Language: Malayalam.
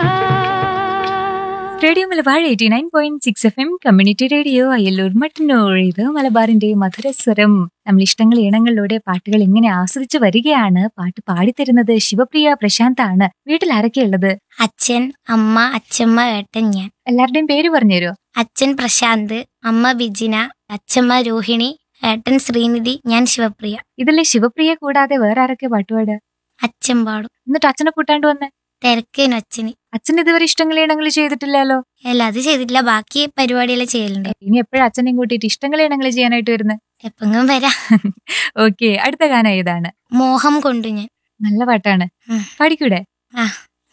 Radio Malabar eighty nine point six F M community radio Ayyallur Mattannur ഇത് മലബാറിന്റെ മധുരസ്വരം നമ്മൾ ഇഷ്ടങ്ങൾ ഇണങ്ങളിലൂടെ പാട്ടുകൾ ഇങ്ങനെ ആസ്വദിച്ചു വരികയാണ് പാട്ട് പാടിത്തരുന്നത് ശിവപ്രിയ പ്രശാന്ത് ആണ് വീട്ടിൽ ആരൊക്കെയുള്ളത് അച്ഛൻ അമ്മ അച്ഛമ്മ ഏട്ടൻ ഞാൻ എല്ലാവരുടെയും പേര് പറഞ്ഞുതരുമോ അച്ഛൻ പ്രശാന്ത് അമ്മ ബിജിന അച്ഛമ്മ രോഹിണി ഏട്ടൻ ശ്രീനിധി ഞാൻ ശിവപ്രിയ ഇതിലെ ശിവപ്രിയ കൂടാതെ വേറെ ആരൊക്കെ പാട്ടുപാടുക അച്ഛൻ പാടും എന്നിട്ട് അച്ഛനെ കൂട്ടാണ്ട് വന്നേ തിരക്കേനു അച്ഛന് അച്ഛൻ ഇതുവരെ ഇഷ്ടങ്ങൾ ഇണങ്ങൾ ചെയ്തിട്ടില്ലല്ലോ അല്ല അത് ചെയ്തിട്ടില്ല ബാക്കി പരിപാടിയെല്ലാം ചെയ്യലുണ്ട് ഇനി എപ്പോഴും അച്ഛനെയും കൂട്ടിയിട്ട് ഇഷ്ടങ്ങൾ ഇണങ്ങൾ ചെയ്യാനായിട്ട് വരുന്നത് എപ്പെങ്കിലും വരാം ഓക്കെ അടുത്ത ഗാനം ഏതാണ് മോഹം കൊണ്ടു ഞാൻ നല്ല പാട്ടാണ് ഉം. പാടിക്കൂടെ ആ